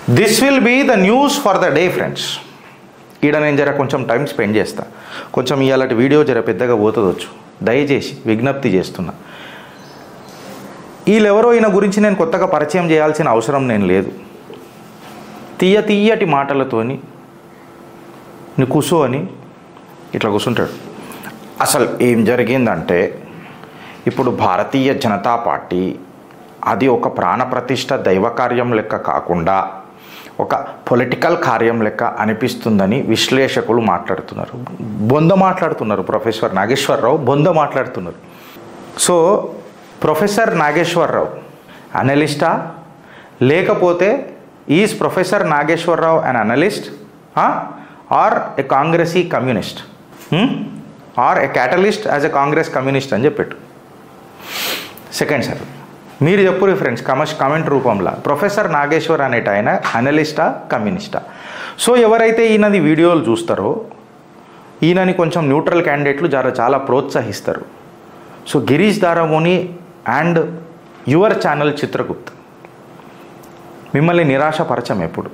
This will be the news for the day friends ఈడ నేను జర కొంచెం టైం స్పెండ్ చేస్తా కొంచెం ఇవాళ వీడియో జర పెద్దగా పోతుందొచ్చు దయచేసి విజ్ఞప్తి చేస్తున్నా వీళ్ళెవరో ఈయన గురించి నేను కొత్తగా పరిచయం చేయాల్సిన అవసరం నేను లేదు తీయ తీయటి మాటలతోని నీ కూసో అని ఇట్లా కూర్చుంటాడు అసలు ఏం జరిగిందంటే ఇప్పుడు భారతీయ జనతా పార్టీ అది ఒక ప్రాణప్రతిష్ఠ దైవ కార్యం లెక్క కాకుండా ఒక పొలిటికల్ కార్యం లెక్క అనిపిస్తుందని విశ్లేషకులు మాట్లాడుతున్నారు బొంద మాట్లాడుతున్నారు ప్రొఫెసర్ నాగేశ్వరరావు బొంద మాట్లాడుతున్నారు సో ప్రొఫెసర్ నాగేశ్వరరావు అనలిస్టా లేకపోతే is professor Nageswara Rao an analyst or a కాంగ్రెసీ communist or a catalyst as a Congress communist అని చెప్పాడు సెకండ్ సార్ మీరు చెప్పు ఫ్రెండ్స్ కమర్ష్ కమెంట్ రూపంలో ప్రొఫెసర్ నాగేశ్వర్ అనేట ఆయన అనలిస్టా కమ్యూనిస్టా సో ఎవరైతే ఈయనది వీడియోలు చూస్తారో ఈయనని కొంచెం న్యూట్రల్ క్యాండిడేట్లు జర చాలా ప్రోత్సహిస్తారు so Girish Daramoni and your channel Chitragupt మిమ్మల్ని నిరాశపరచం ఎప్పుడు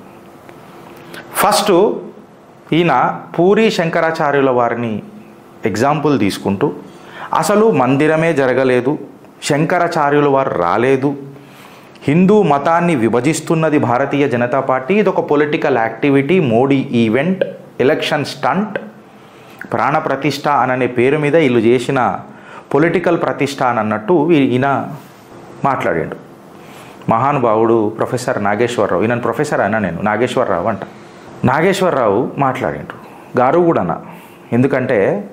ఫస్ట్ ఈయన పూరి శంకరాచార్యుల వారిని ఎగ్జాంపుల్ తీసుకుంటూ అసలు మందిరమే జరగలేదు శంకరాచార్యుల వారు రాలేదు హిందూ మతాన్ని విభజిస్తున్నది భారతీయ జనతా పార్టీ ఇది ఒక political activity Modi event election stunt ప్రాణ ప్రతిష్ట అననే పేరు మీద వీళ్ళు చేసిన పొలిటికల్ ప్రతిష్ట అని అన్నట్టు ఈయన మాట్లాడాడు మహానుభావుడు ప్రొఫెసర్ నాగేశ్వరరావు ఈయన ప్రొఫెసర్ అన్న నేను నాగేశ్వరరావు అంట నాగేశ్వరరావు మాట్లాడిండ్రు గారు కూడానా ఎందుకంటే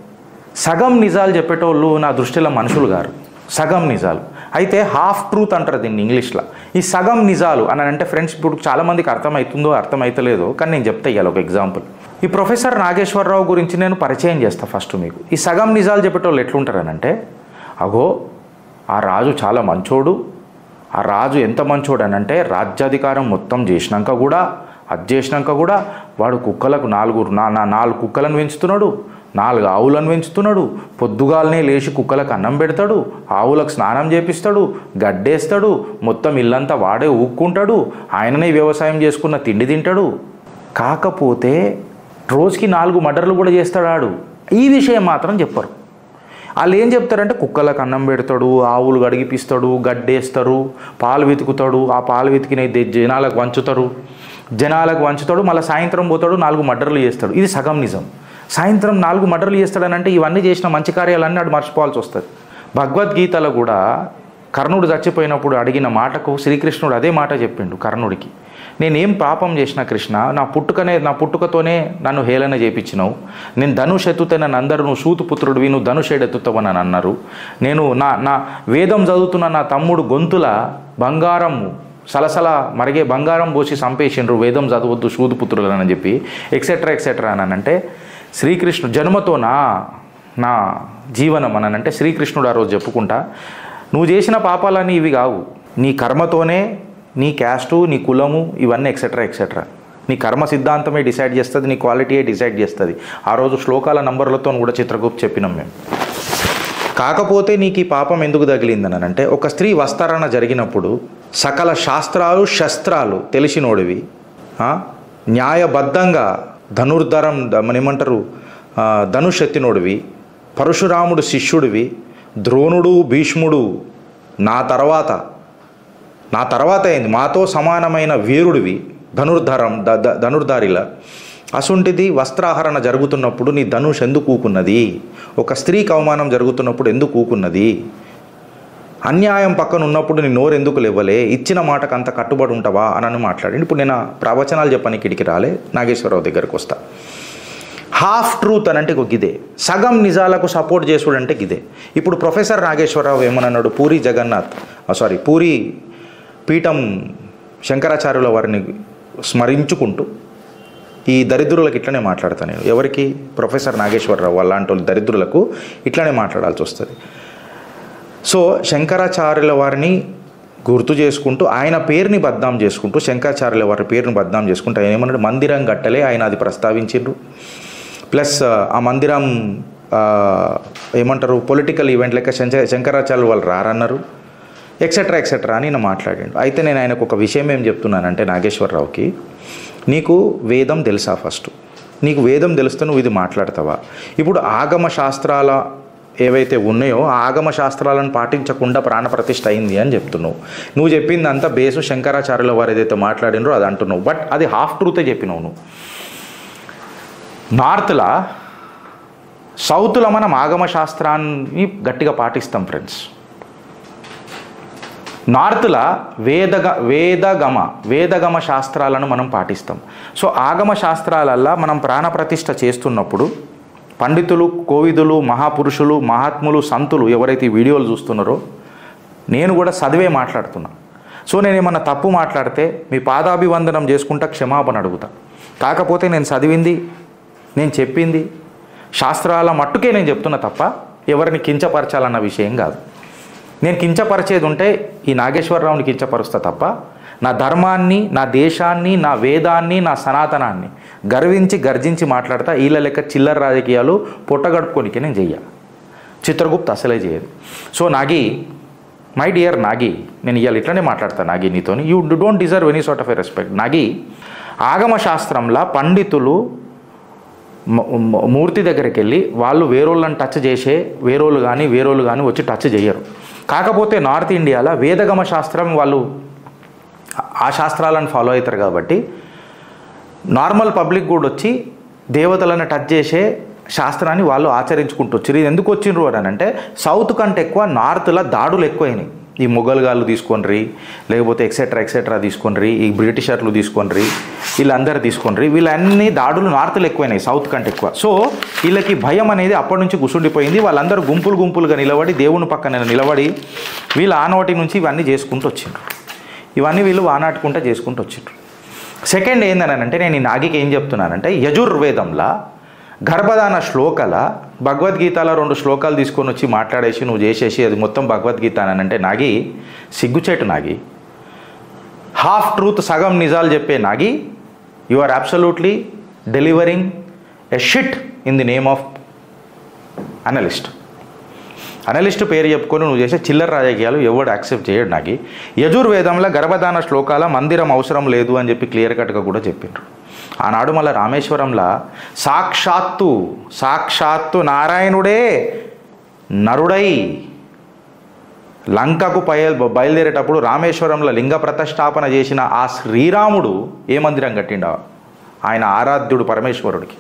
సగం నిజాలు చెప్పేటోళ్ళు నా దృష్టిలో మనుషులు గారు సగం నిజాలు అయితే హాఫ్ ట్రూత్ అంటారు దీన్ని ఇంగ్లీష్లో ఈ సగం నిజాలు అని అంటే ఫ్రెండ్స్ ఇప్పుడు చాలామందికి అర్థమవుతుందో అర్థమవుతలేదో కానీ నేను చెప్తా ఇవ్వాలి ఒక ఎగ్జాంపుల్ ఈ ప్రొఫెసర్ నాగేశ్వరరావు గురించి నేను పరిచయం చేస్తా ఫస్ట్ మీకు ఈ సగం నిజాలు చెప్పేటోళ్ళు ఎట్లుంటారనంటే అగో ఆ రాజు చాలా మంచోడు ఆ రాజు ఎంత మంచోడు అని అంటే రాజ్యాధికారం మొత్తం చేసినాక కూడా అది చేసినాక కూడా వాడు కుక్కలకు నాలుగు నా నా నాలుగు కుక్కలను పెంచుతున్నాడు నాలుగు ఆవులను పెంచుతున్నాడు పొద్దుగాలనే లేచి కుక్కలకు అన్నం పెడతాడు ఆవులకు స్నానం చేపిస్తాడు గడ్డేస్తాడు మొత్తం ఇల్లంతా వాడే ఊక్కుంటాడు ఆయననే వ్యవసాయం చేసుకున్న తిండి తింటాడు కాకపోతే రోజుకి నాలుగు మర్డర్లు కూడా చేస్తాడు ఆడు ఈ విషయం మాత్రం చెప్పరు వాళ్ళు ఏం చెప్తారంటే కుక్కలకు అన్నం పెడతాడు ఆవులు గడిగిపిస్తాడు గడ్డేస్తారు పాలు వెతుకుతాడు ఆ పాలు వెతికిన జనాలకు వంచుతారు జనాలకు వంచుతాడు మళ్ళీ సాయంత్రం పోతాడు నాలుగు మర్డర్లు చేస్తాడు ఇది సగం నిజం సాయంత్రం నాలుగు మర్డర్లు చేస్తాడనంటే ఇవన్నీ చేసిన మంచి కార్యాలన్నీ ఆడు మర్చిపోవాల్సి వస్తుంది భగవద్గీతలో కూడా కర్ణుడు చచ్చిపోయినప్పుడు అడిగిన మాటకు శ్రీకృష్ణుడు అదే మాట చెప్పిండు కర్ణుడికి నేనేం పాపం చేసిన కృష్ణ నా పుట్టుకనే నా పుట్టుకతోనే నన్ను హేళన చేపించినావు నేను ధనుష్ ఎత్తుతే నన్ను అందరూ నువ్వు సూతుపుత్రుడివి నువ్వు ధనుషేడెత్తుతావని అని అన్నారు నేను నా నా వేదం చదువుతున్న నా తమ్ముడు గొంతుల బంగారం సలసల మరిగే బంగారం పోసి చంపేసిండ్రు వేదం చదవద్దు సూదుపుత్రులని చెప్పి ఎక్సెట్రా ఎక్సెట్రా అని అంటే శ్రీకృష్ణుడు జన్మతో నా నా జీవనం అని అంటే శ్రీకృష్ణుడు ఆ రోజు చెప్పుకుంటా నువ్వు చేసిన పాపాలన్నీ ఇవి కావు నీ కర్మతోనే నీ క్యాస్టు నీ కులము ఇవన్నీ ఎక్సెట్రా ఎక్సెట్రా నీ కర్మ సిద్ధాంతమే డిసైడ్ చేస్తుంది నీ క్వాలిటీయే డిసైడ్ చేస్తుంది ఆ రోజు శ్లోకాల నంబర్లతో కూడా చిత్రగుప్త చెప్పినాం మేము కాకపోతే నీకు ఈ పాపం ఎందుకు తగిలిందని అంటే ఒక స్త్రీ వస్తారణ జరిగినప్పుడు సకల శాస్త్రాలు శస్త్రాలు తెలిసినోడివి ఆ, న్యాయబద్ధంగా ధనుర్ధరం ద- మన ఏమంటారు ఆ, ధనుష్ ఎత్తినోడివి పరశురాముడు శిష్యుడివి ద్రోణుడు భీష్ముడు నా తర్వాత నా తర్వాత ఏంది మాతో సమానమైన వీరుడివి ధనుర్ధరం ద ద- ధనుర్ధారిల అసుంటిది వస్త్రాహరణ జరుగుతున్నప్పుడు నీ ధనుష్ ఎందుకు ఊకున్నది ఒక స్త్రీకి అవమానం జరుగుతున్నప్పుడు ఎందుకు ఊకున్నది అన్యాయం పక్కన ఉన్నప్పుడు నీ నోరు ఎందుకు లేవలే ఇచ్చిన మాటకు అంత కట్టుబడి ఉంటావా అని మాట్లాడి ఇప్పుడు నేను ఆ ప్రవచనాలు చెప్పని కిడికి రాలే నాగేశ్వరరావు దగ్గరకు వస్తా హాఫ్ ట్రూత్ అని అంటే ఒక గిదే సగం నిజాలకు సపోర్ట్ చేసుడు అంటే గిదే ఇప్పుడు ప్రొఫెసర్ నాగేశ్వరరావు ఏమన్నాడు పూరి జగన్నాథ్ సారీ పూరి పీఠం శంకరాచార్యుల వారిని స్మరించుకుంటూ ఈ దరిద్రులకు ఇట్లనే మాట్లాడతాను నేను ఎవరికి ప్రొఫెసర్ నాగేశ్వరరావు అలాంటి వాళ్ళు దరిద్రులకు ఇట్లనే మాట్లాడాల్సి వస్తుంది సో శంకరాచార్యుల వారిని గుర్తు చేసుకుంటూ ఆయన పేరుని బద్నాం చేసుకుంటూ శంకరాచార్యుల వారి పేరుని బద్నాం చేసుకుంటూ ఆయన ఏమన్నాడు మందిరం గట్టలే ఆయన అది ప్రస్తావించిండ్రు ప్లస్ ఆ మందిరం ఆ, ఏమంటారు పొలిటికల్ ఈవెంట్ లెక్క శంక శంకరాచార్యులు వాళ్ళు రారన్నారు ఎక్సెట్రా ఎక్సెట్రా అని నేను మాట్లాడాడు అయితే నేను ఆయనకు ఒక విషయం ఏం చెప్తున్నానంటే నాగేశ్వరరావుకి నీకు వేదం తెలుసా ఫస్ట్ నీకు వేదం తెలిస్తే నువ్వు ఇది మాట్లాడతావా ఇప్పుడు ఆగమ శాస్త్రాల ఏవైతే ఉన్నాయో ఆ ఆగమ శాస్త్రాలను పాటించకుండా ప్రాణప్రతిష్ఠ అయింది అని చెప్తున్నావు నువ్వు చెప్పింది అంతా బేసు శంకరాచార్యుల వారు ఏదైతే మాట్లాడినరో అది అంటున్నావు బట్ అది హాఫ్ ట్రూతే చెప్పినావు నువ్వు నార్త్లా సౌత్లో మనం ఆగమ శాస్త్రాన్ని గట్టిగా పాటిస్తాం ఫ్రెండ్స్ నార్త్లా వేదగ వేదగమ వేదగమ శాస్త్రాలను మనం పాటిస్తాం సో ఆగమ శాస్త్రాలల్లా మనం ప్రాణప్రతిష్ఠ చేస్తున్నప్పుడు పండితులు కోవిదులు మహాపురుషులు మహాత్ములు సంతులు ఎవరైతే ఈ వీడియోలు చూస్తున్నారో నేను కూడా చదివే మాట్లాడుతున్నా సో నేను ఏమన్నా తప్పు మాట్లాడితే మీ పాదాభివందనం చేసుకుంటా క్షమాపణ అడుగుతా కాకపోతే నేను చదివింది నేను చెప్పింది శాస్త్రాల మట్టుకే నేను చెప్తున్నా తప్ప ఎవరిని కించపరచాలన్న విషయం కాదు నేను కించపరిచేది ఉంటే ఈ నాగేశ్వరరావుని కించపరుస్తా తప్ప నా ధర్మాన్ని నా దేశాన్ని నా వేదాన్ని నా సనాతనాన్ని గర్వించి గర్జించి మాట్లాడతా వీళ్ళ లెక్క చిల్లర రాజకీయాలు పొట్టగడుపుకోనికే నేను చెయ్య చిత్రగుప్త అసలే చేయదు so Nagi my dear Nagi నేను ఇవాళ ఇట్లనే మాట్లాడతాను నాగి నీతోని you don't deserve any sort of a respect Nagi ఆగమ శాస్త్రంలో పండితులు మ- మ- మూర్తి దగ్గరికి వెళ్ళి వాళ్ళు వేరోళ్ళని టచ్ చేసే వేరోళ్ళు కానీ వేరోళ్ళు కానీ వచ్చి టచ్ చేయరు కాకపోతే నార్త్ ఇండియాలో వేదగమ శాస్త్రం వాళ్ళు ఆ శాస్త్రాలను ఫాలో అవుతారు కాబట్టి నార్మల్ పబ్లిక్ కూడా వచ్చి దేవతలను టచ్ చేసే శాస్త్రాన్ని వాళ్ళు ఆచరించుకుంటూ వచ్చారు ఇది ఎందుకు వచ్చిండ్రు అని అంటే సౌత్ కంటే ఎక్కువ నార్త్లో దాడులు ఎక్కువైనాయి ఈ మొఘల్ గాళ్ళు తీసుకొనిరి లేకపోతే ఎక్సెట్రా ఎక్సెట్రా తీసుకొనిరి ఈ బ్రిటిషర్లు తీసుకొనిరి వీళ్ళందరూ తీసుకొనిరి వీళ్ళన్ని దాడులు నార్త్లో ఎక్కువైనాయి సౌత్ కంటే ఎక్కువ సో వీళ్ళకి భయం అనేది అప్పటి నుంచి గుసుండిపోయింది వాళ్ళందరూ గుంపులు గుంపులుగా నిలబడి దేవుని పక్కన నిలబడి వీళ్ళ ఆనోటి నుంచి ఇవన్నీ చేసుకుంటూ వచ్చిండ్రు ఇవన్నీ వీళ్ళు వానాటుకుంటూ చేసుకుంటూ వచ్చిండ్రు సెకండ్ ఏందనంటే నేను ఈ నాగికి ఏం చెప్తున్నానంటే యజుర్వేదంలా గర్భధాన శ్లోకల భగవద్గీతలో రెండు శ్లోకాలు తీసుకొని వచ్చి మాట్లాడేసి నువ్వు చేసేసి అది మొత్తం భగవద్గీత అని అంటే నాగి సిగ్గుచేటు నాగి హాఫ్ ట్రూత్ సగం నిజాలు చెప్పే Nagi you are absolutely delivering a shit in the name of analyst analyst పేరు చెప్పుకొని నువ్వు చేసే చిల్లర రాజకీయాలు ఎవడు యాక్సెప్ట్ చేయడు నాకు యజుర్వేదంలో గర్భధాన శ్లోకాల మందిరం అవసరం లేదు అని చెప్పి క్లియర్ కట్గా కూడా చెప్పిండ్రు ఆనాడు మళ్ళీ రామేశ్వరంలో సాక్షాత్తు సాక్షాత్తు నారాయణుడే నరుడై లంకకు పయ బయలుదేరేటప్పుడు రామేశ్వరంలో లింగ ప్రతిష్టాపన చేసిన ఆ శ్రీరాముడు ఏ మందిరం కట్టిండా ఆయన ఆరాధ్యుడు పరమేశ్వరుడికి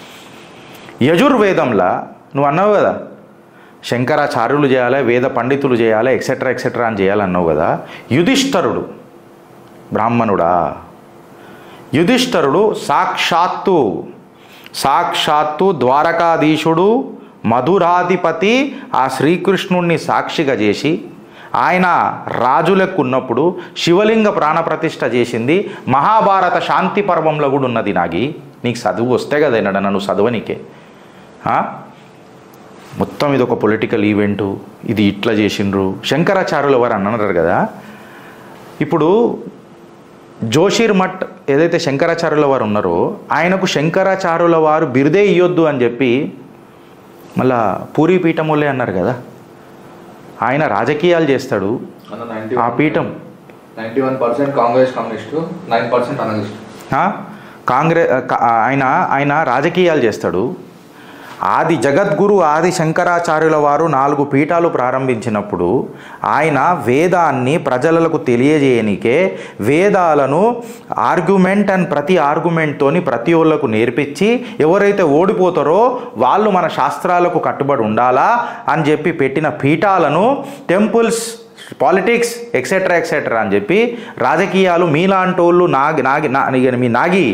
యజుర్వేదంలో నువ్వు అన్నావు కదా శంకరాచార్యులు చేయాలి వేద పండితులు చేయాలి ఎక్సెట్రా ఎక్సెట్రా అని చేయాలన్నావు కదా యుధిష్ఠరుడు బ్రాహ్మణుడా యుధిష్ఠరుడు సాక్షాత్తు సాక్షాత్తు ద్వారకాధీశుడు మధురాధిపతి ఆ శ్రీకృష్ణుణ్ణి సాక్షిగా చేసి ఆయన రాజులకు ఉన్నప్పుడు శివలింగ ప్రాణప్రతిష్ఠ చేసింది మహాభారత శాంతి పర్వంలో కూడా ఉన్నది నాగి నీకు చదువు వస్తే కదా నన్ను నువ్వు చదవనీకే ఆ? మొత్తం ఇది ఒక పొలిటికల్ ఈవెంటు ఇది ఇట్లా చేసిండ్రు శంకరాచార్యుల వారు అన్నారు కదా ఇప్పుడు జోషిర్ మఠ్ ఏదైతే శంకరాచార్యుల వారు ఉన్నారో ఆయనకు శంకరాచార్యుల వారు బిరుదే ఇయ్యొద్దు అని చెప్పి మళ్ళా పూరీ పీఠములే అన్నారు కదా ఆయన రాజకీయాలు చేస్తాడు ఆ పీఠం ninety one percent Congress communist nine percent analyst ఆ? కాంగ్రెస్ ఆయన ఆయన రాజకీయాలు చేస్తాడు ఆది జగద్గురు ఆది శంకరాచార్యుల వారు నాలుగు పీఠాలు ప్రారంభించినప్పుడు ఆయన వేదాన్ని ప్రజలకు తెలియజేయనికే వేదాలను ఆర్గ్యుమెంట్ అండ్ ప్రతి ఆర్గ్యుమెంట్తోని ప్రతి ఒళ్ళకు నేర్పించి ఎవరైతే ఓడిపోతారో వాళ్ళు మన శాస్త్రాలకు కట్టుబడి ఉండాలా అని చెప్పి పెట్టిన పీఠాలను టెంపుల్స్ పాలిటిక్స్ ఎక్సెట్రా ఎక్సెట్రా అని చెప్పి రాజకీయాలు మీలాంటోళ్ళు నాగి నాగి నా ఇక మీ నాగి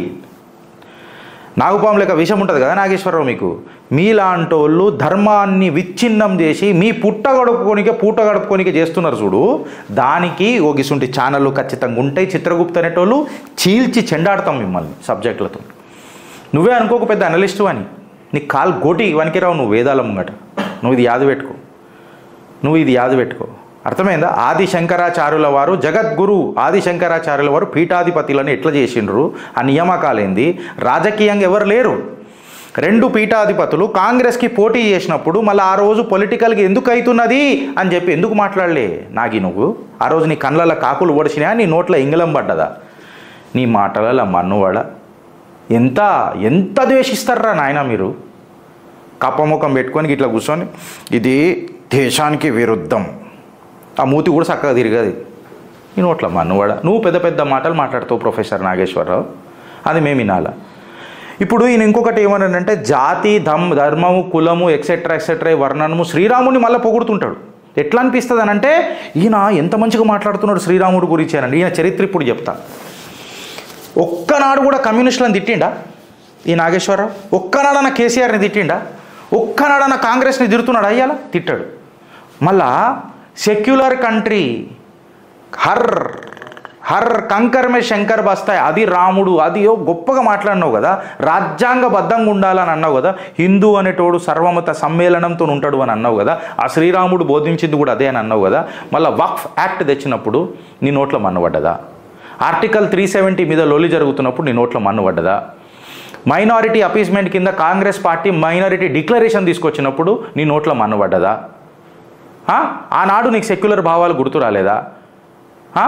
నాగుపాము లెక్క విషం ఉంటుంది కదా నాగేశ్వరరావు మీకు మీలాంటోళ్ళు ధర్మాన్ని విచ్ఛిన్నం చేసి మీ పుట్ట గడుపుకోనికే పూట గడుపుకోనికే చేస్తున్నారు చూడు దానికి ఒక ఇసుంటి ఛానళ్ళు ఖచ్చితంగా ఉంటాయి చిత్రగుప్త అనేటోళ్ళు చీల్చి చెండాడతాం మిమ్మల్ని సబ్జెక్టులతో నువ్వే అనుకోక పెద్ద అనలిస్టు అని నీ కాలు గోటి వనికిరావు నువ్వు వేదాల ముంగట నువ్వు ఇది యాద పెట్టుకో నువ్వు ఇది యాద పెట్టుకో అర్థమైందా ఆది శంకరాచార్యుల వారు జగద్గురు ఆది శంకరాచార్యుల వారు పీఠాధిపతులను ఎట్లా చేసిండ్రు ఆ నియామకాలేంది రాజకీయంగా ఎవరు లేరు రెండు పీఠాధిపతులు కాంగ్రెస్కి పోటీ చేసినప్పుడు మళ్ళీ ఆ రోజు పొలిటికల్గా ఎందుకు అవుతున్నది అని చెప్పి ఎందుకు మాట్లాడలే నాగి నువ్వు ఆ రోజు నీ కళ్ళల్లో కాకులు ఓడిచినాయా నీ నోట్లో ఇంగలం పడ్డదా నీ మాటలలో మన్నువాడ ఎంత ఎంత ద్వేషిస్తారా నాయన మీరు కప్పముఖం పెట్టుకొని ఇట్లా కూర్చొని ఇది దేశానికి విరుద్ధం ఆ మూతి కూడా చక్కగా తిరగదు ఈ నోట్ల మన్నువాడ నువ్వు పెద్ద పెద్ద మాటలు మాట్లాడుతావు ప్రొఫెసర్ నాగేశ్వరరావు అది మేము వినాలా ఇప్పుడు ఈయన ఇంకొకటి ఏమన్నాడంటే జాతి ధమ్ ధర్మము కులము ఎక్సెట్రా ఎక్సెట్రా వర్ణనము శ్రీరాముని మళ్ళీ పొగుడుతుంటాడు ఎట్లా అనిపిస్తుంది అని అంటే ఈయన ఎంత మంచిగా మాట్లాడుతున్నాడు శ్రీరాముడు గురించి అనండి ఈయన చరిత్ర ఇప్పుడు చెప్తా ఒక్కనాడు కూడా కమ్యూనిస్టులను తిట్టిండా ఈ నాగేశ్వరరావు ఒక్కనాడన్న కేసీఆర్ని తిట్టిండా ఒక్కనాడన్న కాంగ్రెస్ని తిడుతున్నాడు అయ్యాల తిట్టాడు మళ్ళా సెక్యులర్ కంట్రీ హర్ హర్ కంకర్ మే శంకర్ బస్తాయి అది రాముడు అది ఓ గొప్పగా మాట్లాడినావు కదా రాజ్యాంగబద్ధంగా ఉండాలని అన్నావు కదా హిందూ అనేటోడు సర్వమత సమ్మేళనంతో ఉంటాడు అని అన్నావు కదా ఆ శ్రీరాముడు బోధించింది కూడా అదే అని అన్నావు కదా మళ్ళీ వక్ఫ్ యాక్ట్ తెచ్చినప్పుడు నీ నోట్లో మన్నబడ్డదా ఆర్టికల్ త్రీ సెవెంటీ మీద లొల్లి జరుగుతున్నప్పుడు నీ నోట్లో మన్నబడ్డదా మైనారిటీ అపీస్మెంట్ కింద కాంగ్రెస్ పార్టీ మైనారిటీ డిక్లరేషన్ తీసుకొచ్చినప్పుడు నీ నోట్లో మన్నబడ్డదా ఆ? ఆనాడు నీకు సెక్యులర్ భావాలు గుర్తు రాలేదా ఆ?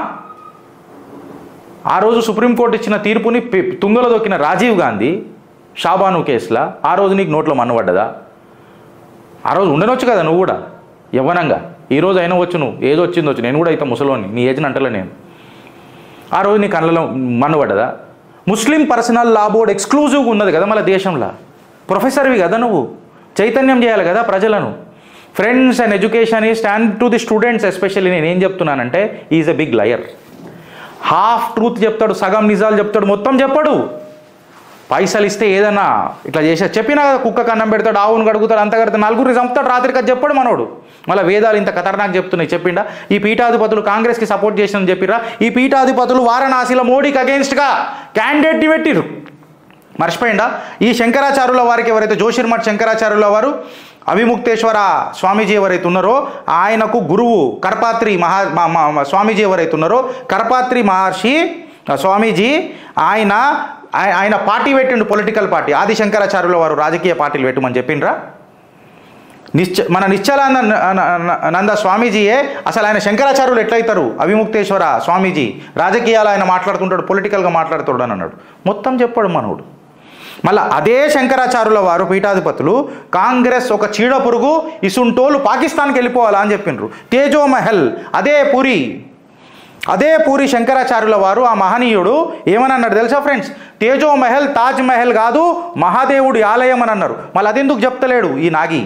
ఆ రోజు సుప్రీంకోర్టు ఇచ్చిన తీర్పుని పి- తుంగలో దొక్కిన రాజీవ్ గాంధీ షాబాను కేసులా ఆ రోజు నీకు నోట్లో మన్నబడ్డదా ఆ రోజు ఉండనొచ్చు కదా నువ్వు కూడా యవ్వనంగా ఈ రోజు అయినా వచ్చు నువ్వు ఏదో వచ్చింది వచ్చు నేను కూడా అయితే ముసలోని నీ ఏజ్ని అంటలే నేను ఆ రోజు నీ కళ్ళలో మన్నబడ్డదా ముస్లిం పర్సనల్ లా బోర్డ్ ఎక్స్క్లూజివ్గా ఉన్నది కదా మన దేశంలో ప్రొఫెసర్వి కదా నువ్వు చైతన్యం చేయాలి కదా ప్రజలను ఫ్రెండ్స్ అండ్ ఎడ్యుకేషన్ ఈ stand to the students especially నేను ఏం చెప్తున్నానంటే is a big liar half truth చెప్తాడు సగం నిజాలు చెప్తాడు మొత్తం చెప్పడు పైసలు ఇస్తే ఏదన్నా ఇట్లా చేసా చెప్పినా కదా కుక్క కన్నం పెడతాడు ఆవును కడుగుతాడు అంత కడతాడు నలుగురిని చంపుతాడు రాత్రికి అది చెప్పడు మనోడు మళ్ళీ వేదాలు ఇంత ఖతర్నాక్ చెప్తున్నాయి చెప్పిండా ఈ పీఠాధిపతులు కాంగ్రెస్కి సపోర్ట్ చేసిన చెప్పిరా ఈ పీఠాధిపతులు వారణాసిలో మోడీకి అగేన్స్ట్గా క్యాండిడేట్ని పెట్టిరు మర్చిపోయిందా ఈ శంకరాచార్యుల వారికి ఎవరైతే జోషిర్మఠ్ శంకరాచార్యుల వారు అవిముక్తేశ్వర స్వామీజీ ఎవరైతే ఉన్నారో ఆయనకు గురువు కర్పాత్రి మహా మా- మా- మా స్వామీజీ ఎవరైతే ఉన్నారో కర్పాత్రి మహర్షి ఆ స్వామీజీ ఆయన ఆయ- ఆయన పార్టీ పెట్టిండు పొలిటికల్ పార్టీ ఆది శంకరాచార్యుల వారు రాజకీయ పార్టీలు పెట్టమని చెప్పిండ్రా నిశ్చ మన నిశ్చలానంద న- న- నంద స్వామీజీయే అసలు ఆయన శంకరాచార్యులు ఎట్లయితారు అవిముక్తేశ్వర స్వామీజీ రాజకీయాలు ఆయన మాట్లాడుతుంటాడు పొలిటికల్గా మాట్లాడుతాడు అని అన్నాడు మొత్తం చెప్పాడు మనోడు మళ్ళీ అదే శంకరాచార్యుల వారు పీఠాధిపతులు కాంగ్రెస్ ఒక చీడ పురుగు ఇసుంటోలు పాకిస్తాన్కి వెళ్ళిపోవాలా అని చెప్పిండ్రు తేజో మహల్ అదే పూరి అదే పూరి శంకరాచార్యుల వారు ఆ మహనీయుడు ఏమని అన్నాడు తెలుసా ఫ్రెండ్స్ తేజో మహల్ తాజ్ మహల్ కాదు మహాదేవుడి ఆలయం అని అన్నారు మళ్ళీ అదెందుకు చెప్తలేడు ఈ నాగి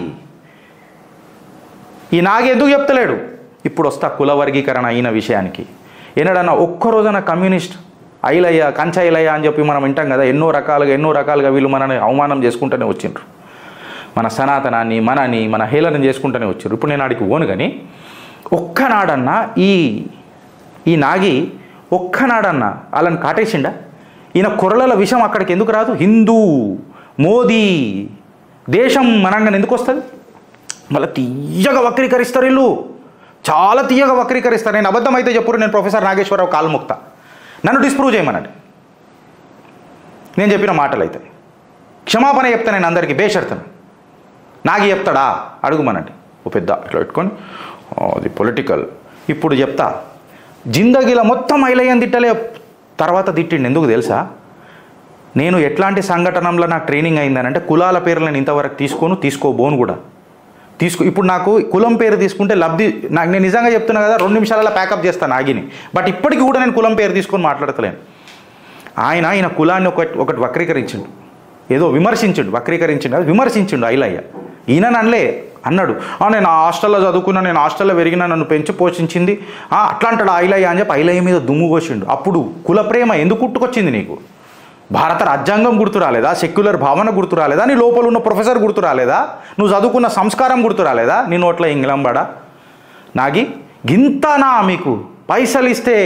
ఈ నాగి ఎందుకు చెప్తలేడు ఇప్పుడు వస్తా కుల వర్గీకరణ అయిన విషయానికి ఏనాడన్నా ఒక్కరోజన కమ్యూనిస్ట్ ఐలయ్య కంచ ఐలయ్య అని చెప్పి మనం వింటాం కదా ఎన్నో రకాలుగా ఎన్నో రకాలుగా వీళ్ళు మనని అవమానం చేసుకుంటూనే వచ్చిండ్రు మన సనాతనాన్ని మనని మన హేళన చేసుకుంటూనే వచ్చారు ఇప్పుడు నేను ఆడికి ఓను కానీ ఒక్కనాడన్నా ఈ ఈ నాగి ఒక్కనాడన్నా వాళ్ళని కాటేసిండా ఈయన కొరలల విషయం అక్కడికి ఎందుకు రాదు హిందూ మోదీ దేశం మనంగా ఎందుకు వస్తుంది మళ్ళీ తీయగా వక్రీకరిస్తారు వీళ్ళు చాలా తీయగా వక్రీకరిస్తారు నేను అబద్ధం అయితే చెప్పురు నేను ప్రొఫెసర్ నాగేశ్వరరావు కాల్ముక్త నన్ను డిస్ప్రూవ్ చేయమనండి నేను చెప్పిన మాటలు అయితే క్షమాపణ చెప్తా నేను అందరికీ బేషరతను నాగి చెప్తాడా అడుగుమనండి ఓ పెద్ద ఇట్లా పెట్టుకొని "ఆ, అది పొలిటికల్ ఇప్పుడు చెప్తా జిందగీలో మొత్తం ఐలయ్యని తిట్టలే తర్వాత తిట్టిండు ఎందుకు తెలుసా నేను ఎట్లాంటి సంఘటనలో నాకు ట్రైనింగ్ అయిందనంటే కులాల పేర్లు నేను ఇంతవరకు తీసుకోను తీసుకోబోను కూడా తీసుకో ఇప్పుడు నాకు కులం పేరు తీసుకుంటే లబ్ధి నాకు నేను నిజంగా చెప్తున్నా కదా రెండు నిమిషాలలో ప్యాకప్ చేస్తాను ఆగిని బట్ ఇప్పటికి కూడా నేను కులం పేరు తీసుకొని మాట్లాడతలేను ఆయన ఆయన కులాన్ని ఒకటి ఒకటి వక్రీకరించిండు ఏదో విమర్శించిండు వక్రీకరించిండు అది విమర్శించిండు ఐలయ్య ఈయన అనలే అన్నాడు "ఆ, నేను ఆ హాస్టల్లో చదువుకున్నా నేను హాస్టల్లో పెరిగినా నన్ను పెంచి పోషించింది "ఆ, అట్లా అంటాడు ఐలయ్య అని చెప్పి ఐలయ్య మీద దుమ్ము పోసిండు అప్పుడు కుల ప్రేమ ఎందుకు పుట్టుకొచ్చింది నీకు భారత రాజ్యాంగం గుర్తు రాలేదా సెక్యులర్ భావన గుర్తు రాలేదా నీ లోపల ఉన్న ప్రొఫెసర్ గుర్తు రాలేదా నువ్వు చదువుకున్న సంస్కారం గుర్తు రాలేదా నీ నోట్ల ఇంగ్లంబడా నాగి గింతనా మీకు పైసలు ఇస్తే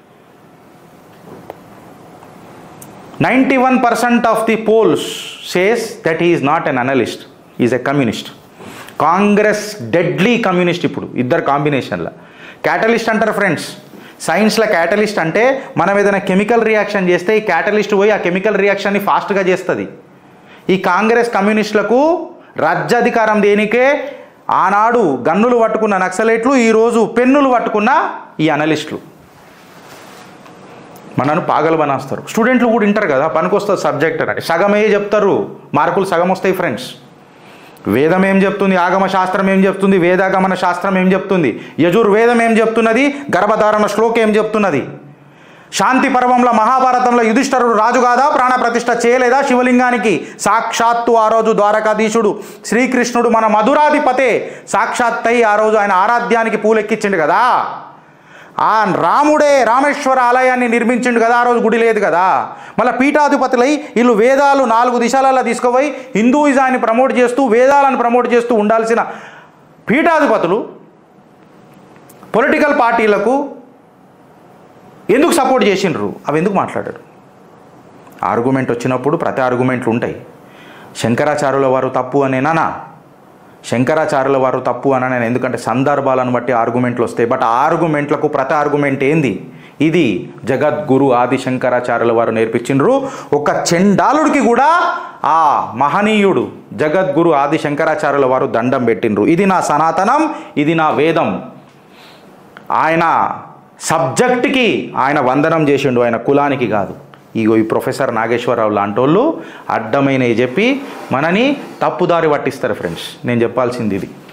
ninety one percent of the polls says that is not an analyst is a communist Congress deadly communist ఇప్పుడు ఇద్దరు కాంబినేషన్లో క్యాటలిస్ట్ అంటారు ఫ్రెండ్స్ సైన్స్లో క్యాటలిస్ట్ అంటే మనం ఏదైనా కెమికల్ రియాక్షన్ చేస్తే ఈ క్యాటలిస్ట్ పోయి ఆ కెమికల్ రియాక్షన్ని ఫాస్ట్గా చేస్తుంది ఈ కాంగ్రెస్ కమ్యూనిస్టులకు రాజ్యాధికారం దేనికే ఆనాడు గన్నులు పట్టుకున్న నక్సలైట్లు ఈరోజు పెన్నులు పట్టుకున్న ఈ అనలిస్టులు మనను పాగలు బనాస్తారు స్టూడెంట్లు కూడా వింటారు కదా పనికొస్తుంది సబ్జెక్ట్ అని సగమే చెప్తారు మార్కులు సగం వస్తాయి ఫ్రెండ్స్ వేదం ఏం చెప్తుంది ఆగమ శాస్త్రం ఏం చెప్తుంది వేదాగమన శాస్త్రం ఏం చెప్తుంది యజుర్వేదం ఏం చెప్తున్నది గర్భధారణ శ్లోకం ఏం చెప్తున్నది శాంతి పర్వంలో మహాభారతంలో యుధిష్ఠరుడు రాజు కాదా ప్రాణ ప్రతిష్ఠ చేయలేదా శివలింగానికి సాక్షాత్తు ఆ రోజు ద్వారకాధీశుడు శ్రీకృష్ణుడు మన మధురాధిపతే సాక్షాత్తై ఆ రోజు ఆయన ఆరాధ్యానికి పూలెక్కించిండు కదా ఆ రాముడే రామేశ్వర ఆలయాన్ని నిర్మించిండు కదా ఆ రోజు గుడి లేదు కదా మళ్ళీ పీఠాధిపతులై వీళ్ళు వేదాలు నాలుగు దిశలలో తీసుకుపోయి హిందూయిజాన్ని ప్రమోట్ చేస్తూ వేదాలను ప్రమోట్ చేస్తూ ఉండాల్సిన పీఠాధిపతులు పొలిటికల్ పార్టీలకు ఎందుకు సపోర్ట్ చేసిండ్రు అవి ఎందుకు మాట్లాడారు ఆర్గ్యుమెంట్ వచ్చినప్పుడు ప్రతి ఆర్గ్యుమెంట్లు ఉంటాయి శంకరాచార్యుల వారు తప్పు అనేనా శంకరాచార్యుల వారు తప్పు అనని ఎందుకంటే సందర్భాలను బట్టి ఆర్గ్యుమెంట్లు వస్తాయి బట్ ఆ ఆర్గ్యుమెంట్లకు ప్రతి ఆర్గ్యుమెంట్ ఏంది ఇది జగద్గురు ఆది శంకరాచార్యుల వారు నేర్పించిండ్రు ఒక చెండాలుడికి కూడా ఆ మహనీయుడు జగద్గురు ఆది శంకరాచార్యుల వారు దండం పెట్టిండ్రు ఇది నా సనాతనం ఇది నా వేదం ఆయన సబ్జెక్ట్కి ఆయన వందనం చేసిండు ఆయన కులానికి కాదు ఇగో ఈ ప్రొఫెసర్ నాగేశ్వరరావు లాంటి వాళ్ళు అడ్డమైనవి చెప్పి మనని తప్పుదారి పట్టిస్తారు ఫ్రెండ్స్ నేను చెప్పాల్సింది ఇది